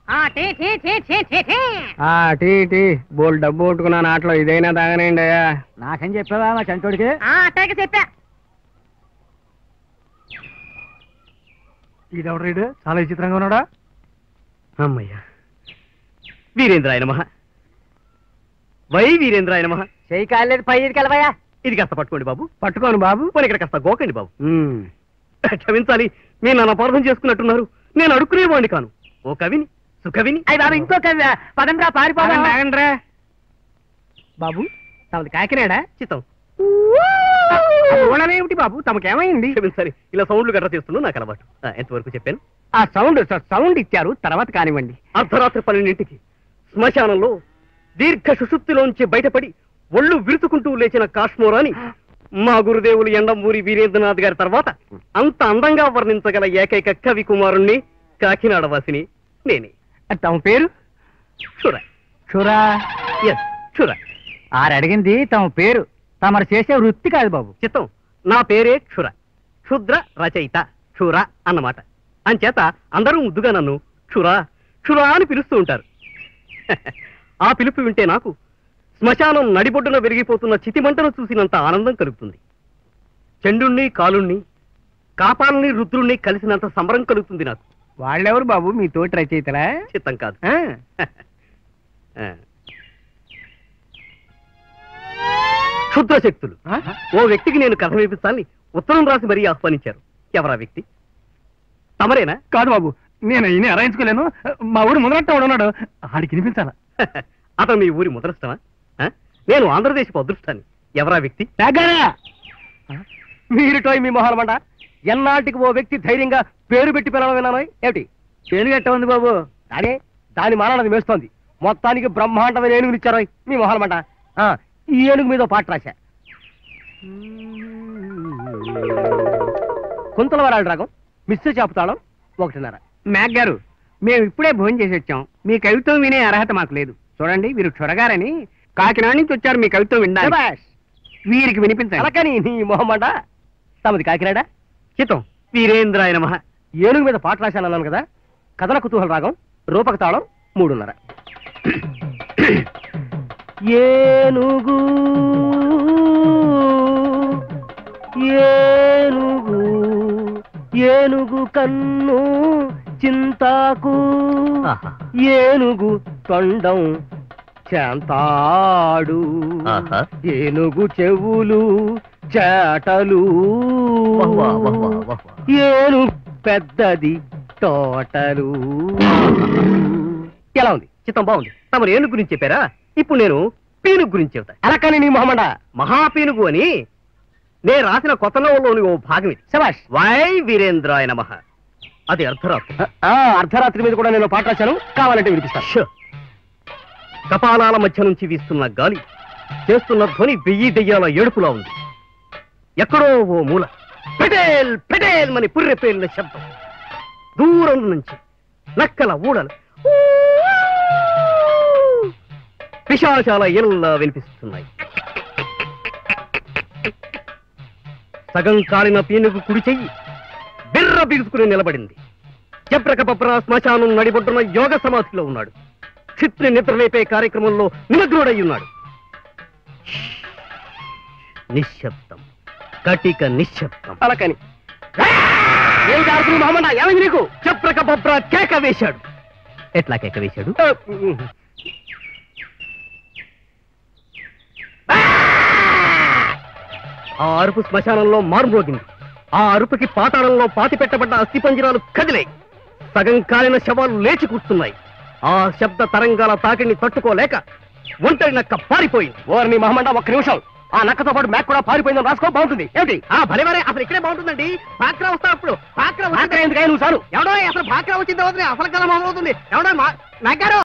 ఆ, టీ టీ టీ టీ టీ టీ ఆ టీ టీ బోల్ డబ్బు కొట్టుకున్నాను ఆటలో ఇదైనా తాగనండి అయ్యా నాకేం చెప్పావా మా చంటోడికి ఆ, అట్టాగే చెప్పా ఇదెవడు చాలా విచిత్రంగా ఉన్నాడా అమ్మయ్యా వీరేంద్రాయ నమః వై వీరేంద్రాయ నమః చెయ్యి కాలేదు పై ఇది కలవయా ఇది కాస్త పట్టుకోండి బాబు పట్టుకోను బాబు పోనీ ఇక్కడ కాస్త గోకండి బాబు ఉమ్. క్షమించాలి మీరు నన్ను అపార్థం చేసుకున్నట్టున్నారు నేను అడుక్కునేవాడిని కాను ఓ కవిని సుకవిని అయ్యి బాబు ఇంకో కవి పదండ్రా పారిపోదాం ఆగండి, ఆగండిరా. బాబు తమది కాకినాడా చిత్తం ఏమిటి బాబు తమకేమైంది క్షమించాలి ఇలా సౌండ్లు గట్రా చేస్తున్నాను నాకు అలవాటు ఆ, ఎంతవరకు చెప్పాను ఆ సౌండ్ స- సౌండ్ ఇచ్చారు తర్వాత కానివ్వండి అర్ధరాత్రి పన్నెండింటికి శ్మశానంలో దీర్ఘ సుషుప్తిలోంచి బయటపడి ఒళ్ళు విరుచుకుంటూ లేచిన కాశ్మోరాని మా గురుదేవులు ఎండమూరి వీరేంద్రనాథ్ గారి తర్వాత అంత అందంగా వర్ణించగల ఏకైక కవి కుమారుణ్ణి కాకినాడ వాసిని నేనే అది తమ పేరు క్షుర చూరా ఎస్ క్షుర ఆరడిగింది తమ పేరు తమరు చేసే వృత్తి కాదు బాబు చిత్తం నా పేరే క్షుర క్షుద్ర రచయిత క్షుర అన్నమాట అంచేత అందరూ ముద్దుగా నన్ను క్షురా క్షురా అని పిలుస్తూ ఉంటారు ఆ పిలుపు వింటే నాకు శ్మశానం నడిబొడ్డున విరిగిపోతున్న చితిమంటను చూసినంత ఆనందం కలుగుతుంది చెండుణ్ణి కాలుణ్ణి కాపాలని రుద్రుణ్ణి కలిసినంత సంబరం కలుగుతుంది నాకు వాళ్ళెవరు బాబు మీ తోటి రచయితలా చిత్తం కాదు ఆ, ఆ. క్షుద్ర శక్తులు ఆ? ఓ వ్యక్తికి నేను కథ వినిపించాలని ఉత్తరం రాసి మరీ ఆహ్వానించారు ఎవరా వ్యక్తి తమరేనా కాదు బాబు నేను ఈయన అరాయించుకోలేను మా ఊరు మొదలట్ట ఉన్నాడు ఆడికి వినిపించాలా అతను మీ ఊరి ముద్రష్టమా ఆ? నేను ఆంధ్రదేశపు అదృష్టాన్ని ఎవరా వ్యక్తి తాగారా మీరుటోయ్ మీ మొహాల మంట ఎన్నాటికి ఓ వ్యక్తి ధైర్యంగా పేరు పెట్టి పిలవడం విన్నాను ఏమిటి పేరు గట్ట ఉంది బాబు అదే దాని మానది మేస్తోంది మొత్తానికి బ్రహ్మాండమైన ఏనుగులు ఇచ్చారు మీ మొహాల మంట ఆ, ఈ ఏనుగు మీద ఓ పాట రాశా కుంతల వరాలు రాగం మిస్టర్ చాపుతాళం ఒకటిన్నర మ్యాక్ గారు మేము ఇప్పుడే భోజనం చేసి వచ్చాం మీ కవిత్వం వినే అర్హత మాకు లేదు చూడండి మీరు క్షురగారని కాకినాడ నుంచి వచ్చారు మీ కవిత్వం విన్నారు వీరికి వినిపించాలి అలకని నీ మొహమాట తమది కాకినాడ చిత్తం వీరేంద్రాయ నమః ఏనుగు మీద పాట రాశానన్నాను కదా కథన కుతూహల రాగం రూపక తాళం మూడున్నర ఏనుగు ఏనుగు ఏనుగు కన్ను చింతాకు ఆహా. ఏనుగు తొండం చాంతాడు ఆహా. ఏనుగు చెవులు చేటలు వాహ్ వాహ్ వాహ్ వాహ్ వాహ్ వాహ్. ఏనుగు పెద్దది తోటలు ఎలా ఉంది చిత్తం బాగుంది తమరు ఏనుగు గురించి చెప్పారా ఇప్పుడు నేను పీనుగు గురించి చెబుతా అలా కానీ నీ మొహమండ మహాపీనుగు అని నేను రాసిన కొత్త నవలోని ఓ భాగం ఇది శబాష్ వై వీరేంద్రాయ నమః అది అర్ధరాత్రి ఆ, అర్ధరాత్రి మీద కూడా నేను పాట రాశాను కావాలంటే వినిపిస్తాను ష్. కపాలాల మధ్య నుంచి వీస్తున్న గాలి చేస్తున్న ధ్వని వెయ్యి దెయ్యాల ఏడుపులా ఉంది ఎక్కడో ఓ మూల పెటేల్ పెటేల్ మని పుర్రెపేలిన శబ్దం దూరం నుంచి నక్కల ఊడలు పిశాచాల ఎనుల్లా వినిపిస్తున్నాయి సగం కాలిన పీనుగు కుడి చెయ్యి బిర్ర బిగుసుకుని నిలబడింది జబ్రకపబ్ర శ్మశానం నడిబొడ్డున యోగ సమాధిలో ఉన్నాడు క్షిత్రి నిద్రలేపే కార్యక్రమంలో నిమగ్నుడై ఉన్నాడు నిశ్శబ్దం కటిక నిశ్శబ్దం అలా కానీ ఏం కాదు మొహమండ ఏమైంది నీకు జబ్రకపబ్ర కేక వేశాడు ఎట్లా కేక వేశాడు ఆ, ఆ అరుపు శ్మశానంలో మారుమోగింది ఆ అరుపుకి పాతాళంలో పాతి పెట్టబడ్డ అస్థిపంజరాలు కదిలాయి సగం కాలిన శవాలు లేచి కూర్చున్నాయి ఆ శబ్ద తరంగాల తాకిడిని తట్టుకోలేక ఒంటరి నక్క పారిపోయింది ఓర్ నీ మొహమండ ఒక్క నిమిషం ఆ నక్కతో పాటు మ్యాక్ కూడా పారిపోయిందని రాసుకో బాగుంటుంది ఏమిటి ఆ భలే భలే అసలు ఇక్కడే బాగుంటుందండి పాక్రా వస్తా అప్పుడు పాక్రా ఆఖరి ఎందుకయ్యా నువ్వు సారు ఎవడో అసలు పాక్రా వచ్చిన తర్వాత అసలు కలం అవుతుంది ఎవడో మా నాగారు